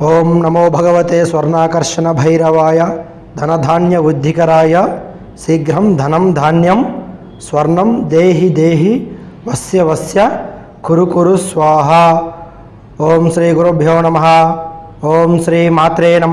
ఓం నమో భగవతే స్వర్ణాకర్షణ భైరవాయ ధనధాన్య ఉద్ధికరాయ శీఘ్రం ధనం ధాన్యం స్వర్ణం దేహి దేహి వస్య వస్య కురు కురు స్వాహ ఓం శ్రీ గురుభ్యో నమ ఓం శ్రీ మాత్రే నమ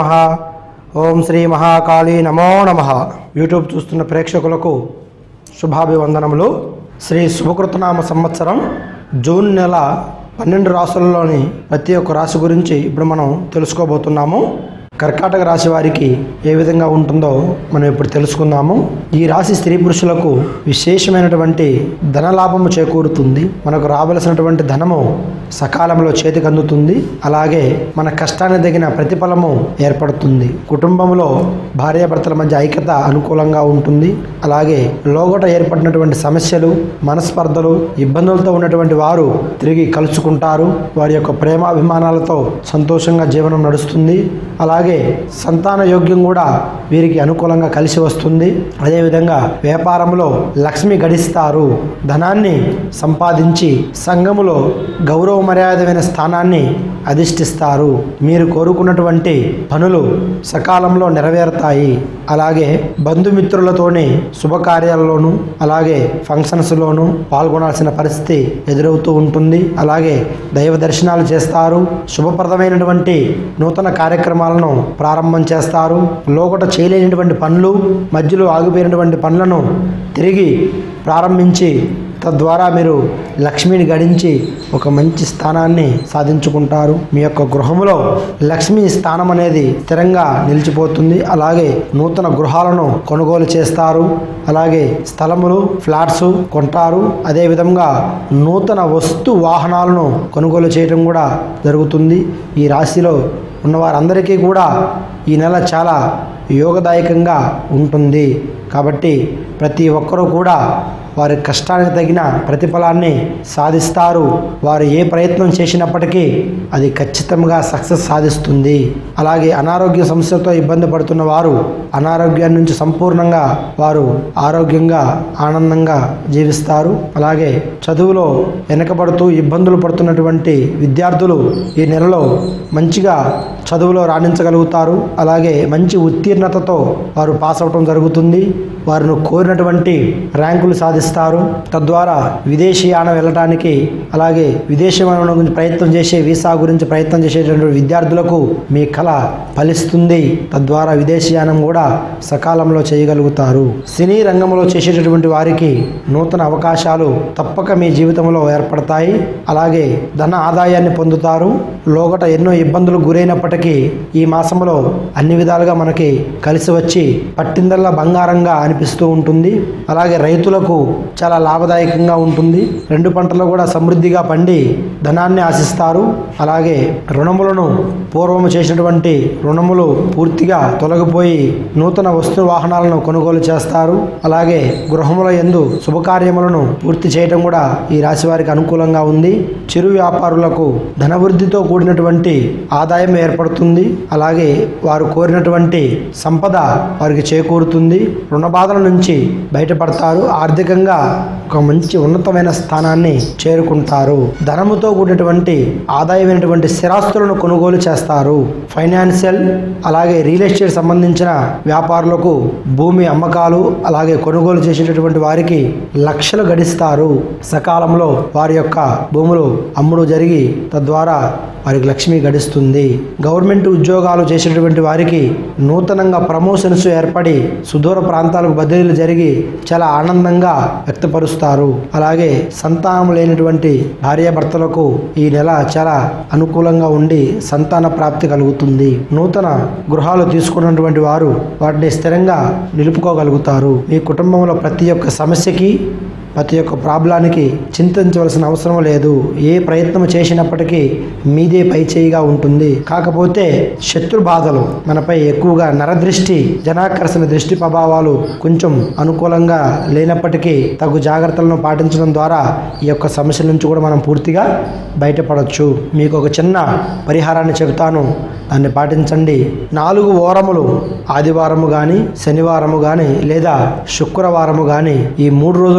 ఓం శ్రీ మహాకాళీ నమో నమ యూట్యూబ్ చూస్తున్న ప్రేక్షకులకు శుభాభివందనములు శ్రీ శుభకృతనామ సంవత్సరం జూన్ నెల పన్నెండు రాసులలోని ప్రతి ఒక్క రాశి గురించి ఇప్పుడు మనం తెలుసుకోబోతున్నాము కర్కాటక రాశి వారికి ఏ విధంగా ఉంటుందో మనం ఇప్పుడు తెలుసుకుందాము ఈ రాశి స్త్రీ పురుషులకు విశేషమైనటువంటి ధనలాభము చేకూరుతుంది మనకు రావలసినటువంటి ధనము సకాలంలో చేతికి అందుతుంది అలాగే మన కష్టానికి తగిన ప్రతిఫలము ఏర్పడుతుంది కుటుంబంలో భార్యాభర్తల మధ్య ఐక్యత అనుకూలంగా ఉంటుంది అలాగే లోగట ఏర్పడినటువంటి సమస్యలు మనస్పర్ధలు ఇబ్బందులతో ఉన్నటువంటి వారు తిరిగి కలుసుకుంటారు వారి యొక్క ప్రేమాభిమానాలతో సంతోషంగా జీవనం నడుస్తుంది అలాగే సంతాన యోగ్యం కూడా వీరికి అనుకూలంగా కలిసి వస్తుంది అదేవిధంగా వ్యాపారంలో లక్ష్మి గడిస్తారు ధనాన్ని సంపాదించి సంఘములో గౌరవ మర్యాదమైన స్థానాన్ని అధిష్టిస్తారు మీరు కోరుకున్నటువంటి పనులు సకాలంలో నెరవేరుతాయి అలాగే బంధుమిత్రులతోని శుభకార్యాలలోనూ అలాగే ఫంక్షన్స్లోనూ పాల్గొనాల్సిన పరిస్థితి ఎదురవుతూ ఉంటుంది అలాగే దైవ దర్శనాలు చేస్తారు శుభప్రదమైనటువంటి నూతన కార్యక్రమాలను ప్రారంభం చేస్తారు లోకట చేయలేనటువంటి పనులు మధ్యలో ఆగిపోయినటువంటి పనులను తిరిగి ప్రారంభించి తద్వారా మీరు లక్ష్మిని గడించి ఒక మంచి స్థానాన్ని సాధించుకుంటారు మీ యొక్క గృహములో లక్ష్మి స్థానం అనేది స్థిరంగా నిలిచిపోతుంది అలాగే నూతన గృహాలను కొనుగోలు చేస్తారు అలాగే స్థలములు ఫ్లాట్స్ కొంటారు అదేవిధంగా నూతన వస్తు వాహనాలను కొనుగోలు చేయడం కూడా జరుగుతుంది ఈ రాశిలో ఉన్న వారందరికీ కూడా ఈ నెల చాలా యోగదాయకంగా ఉంటుంది కాబట్టి ప్రతి ఒక్కరూ కూడా వారి కష్టానికి తగిన ప్రతిఫలాన్ని సాధిస్తారు వారు ఏ ప్రయత్నం చేసినప్పటికీ అది ఖచ్చితంగా సక్సెస్ సాధిస్తుంది అలాగే అనారోగ్య సమస్యలతో ఇబ్బంది పడుతున్న వారు అనారోగ్యాన్ని నుంచి సంపూర్ణంగా వారు ఆరోగ్యంగా ఆనందంగా జీవిస్తారు అలాగే చదువులో వెనకబడుతూ ఇబ్బందులు పడుతున్నటువంటి విద్యార్థులు ఈ నెలలో మంచిగా చదువులో రాణించగలుగుతారు అలాగే మంచి ఉత్తీర్ణతతో వారు పాస్ అవటం జరుగుతుంది వారిని కోరినటువంటి ర్యాంకులు సాధిస్తారు తద్వారా విదేశీయానం వెళ్ళడానికి అలాగే విదేశీయానం గురించి ప్రయత్నం చేసే వీసా గురించి ప్రయత్నం చేసేటటువంటి విద్యార్థులకు మీ కళ ఫలిస్తుంది తద్వారా విదేశీయానం కూడా సకాలంలో చేయగలుగుతారు సినీ రంగంలో చేసేటటువంటి వారికి నూతన అవకాశాలు తప్పక మీ జీవితంలో ఏర్పడతాయి అలాగే ధన ఆదాయాన్ని పొందుతారు లోగట ఎన్నో ఇబ్బందులు గురైనప్పటికీ ఈ మాసంలో అన్ని విధాలుగా మనకి కలిసి వచ్చి పట్టిందల్లా బంగారంగా అనిపిస్తూ ఉంటుంది అలాగే రైతులకు చాలా లాభదాయకంగా ఉంటుంది రెండు పంటలు కూడా సమృద్ధిగా పండి ధనాన్ని ఆశిస్తారు అలాగే రుణములను పూర్వం చేసినటువంటి రుణములు పూర్తిగా తొలగిపోయి నూతన వస్తు వాహనాలను కొనుగోలు చేస్తారు అలాగే గృహముల ఎందు శుభకార్యములను పూర్తి చేయడం కూడా ఈ రాశి వారికి అనుకూలంగా ఉంది చిరు వ్యాపారులకు ధనవృద్ధితో కూడినటువంటి ఆదాయం ఏర్పడుతుంది అలాగే వారు కోరినటువంటి సంపద వారికి చేకూరుతుంది రుణ బాధల నుంచి బయటపడతారు ఆర్థికంగా ఒక మంచి ఉన్నతమైన స్థానాన్ని చేరుకుంటారు ధనముతో కూడినటువంటి ఆదాయమైనటువంటి స్థిరాస్తులను కొనుగోలు చేస్తారు ఫైనాన్షియల్ అలాగే రియల్ ఎస్టేట్ సంబంధించిన వ్యాపారులకు భూమి అమ్మకాలు అలాగే కొనుగోలు చేసేటటువంటి వారికి లక్షలు గడిస్తారు సకాలంలో వారి యొక్క భూములు అమ్ముడు జరిగి తద్వారా వారికి లక్ష్మి గడిస్తుంది గవర్నమెంట్ ఉద్యోగాలు చేసేటువంటి వారికి నూతనంగా ప్రమోషన్స్ ఏర్పడి సుదూర ప్రాంతాలకు బదిలీలు జరిగి చాలా ఆనందంగా వ్యక్తపరుస్తారు అలాగే సంతానం లేనటువంటి భార్యాభర్తలకు ఈ నెల చాలా అనుకూలంగా ఉండి సంతాన ప్రాప్తి కలుగుతుంది నూతన గృహాలు తీసుకున్నటువంటి వారు వాటిని స్థిరంగా నిలుపుకోగలుగుతారు మీ కుటుంబంలో ప్రతి ఒక్క సమస్యకి ప్రతి ఒక్క ప్రాబ్లానికి చింతించవలసిన అవసరం లేదు ఏ ప్రయత్నం చేసినప్పటికీ మీదే పై చేయిగా ఉంటుంది కాకపోతే శత్రు బాధలు మనపై ఎక్కువగా నరదృష్టి జనాకర్షణ దృష్టి ప్రభావాలు కొంచెం అనుకూలంగా లేనప్పటికీ తగు జాగ్రత్తలను పాటించడం ద్వారా ఈ యొక్క సమస్యల నుంచి కూడా మనం పూర్తిగా బయటపడవచ్చు మీకు ఒక చిన్న పరిహారాన్ని చెబుతాను దాన్ని పాటించండి నాలుగు ఓరములు ఆదివారము కానీ శనివారము కానీ లేదా శుక్రవారము కానీ ఈ మూడు రోజుల్లో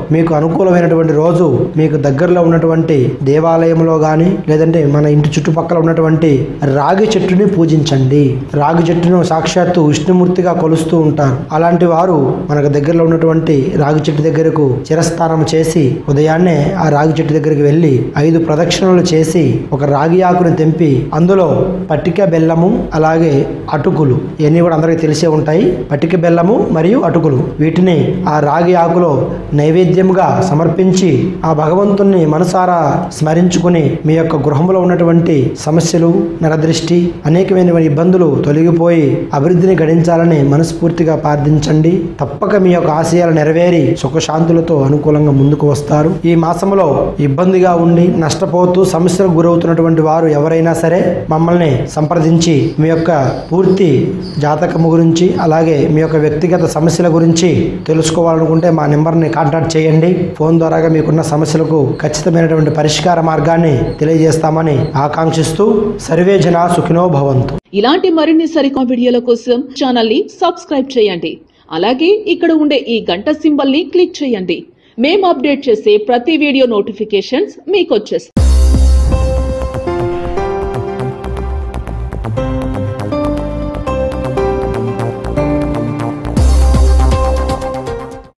మీకు అనుకూలమైనటువంటి రోజు మీకు దగ్గరలో ఉన్నటువంటి దేవాలయంలో గాని లేదంటే మన ఇంటి చుట్టుపక్కల ఉన్నటువంటి రాగి చెట్టుని పూజించండి రాగి చెట్టును సాక్షాత్తు విష్ణుమూర్తిగా కొలుస్తూ ఉంటారు అలాంటి వారు మనకు దగ్గరలో ఉన్నటువంటి రాగి చెట్టు దగ్గరకు చిరస్థానం చేసి ఉదయాన్నే ఆ రాగి చెట్టు దగ్గరికి వెళ్ళి ఐదు ప్రదక్షిణలు చేసి ఒక రాగి ఆకుని తెంపి అందులో పట్టిక బెల్లము అలాగే అటుకులు ఇవన్నీ కూడా అందరికీ తెలిసే ఉంటాయి పట్టిక బెల్లము మరియు అటుకులు వీటిని ఆ రాగి ఆకులో నైవేద్యంగా సమర్పించి ఆ భగవంతుణ్ణి మనసారా స్మరించుకుని మీ యొక్క గృహంలో ఉన్నటువంటి సమస్యలు నరదృష్టి అనేకమైన ఇబ్బందులు తొలగిపోయి అభివృద్ధిని గడించాలని మనస్ఫూర్తిగా ప్రార్థించండి తప్పక మీ యొక్క ఆశయాలు నెరవేరి సుఖశాంతులతో అనుకూలంగా ముందుకు వస్తారు ఈ మాసంలో ఇబ్బందిగా ఉండి నష్టపోతూ సమస్యలకు గురవుతున్నటువంటి వారు ఎవరైనా సరే మమ్మల్ని సంప్రదించి మీ యొక్క పూర్తి జాతకము గురించి అలాగే మీ యొక్క వ్యక్తిగత సమస్యల గురించి తెలుసుకోవాలనుకుంటే మా నెంబర్ని కాంటాక్ట్ చేయండి ఫోన్ ద్వారాగా మీకున్న సమస్యలకు ఖచ్చితమైనటువంటి పరిష్కార మార్గాన్ని తెలియజేస్తామని ఆకాంక్షిస్తూ సర్వే జన సుఖినో భవంతు ఇలాంటి మరిన్ని సరికొత్త వీడియోల కోసం ఛానల్ ని సబ్స్క్రైబ్ చేయండి అలాగే ఇక్కడ ఉండే ఈ గంట సింబల్ ని క్లిక్ చేయండి మేము అప్డేట్ చేసే ప్రతి వీడియో నోటిఫికేషన్స్ మీకు వచ్చేస్తాయి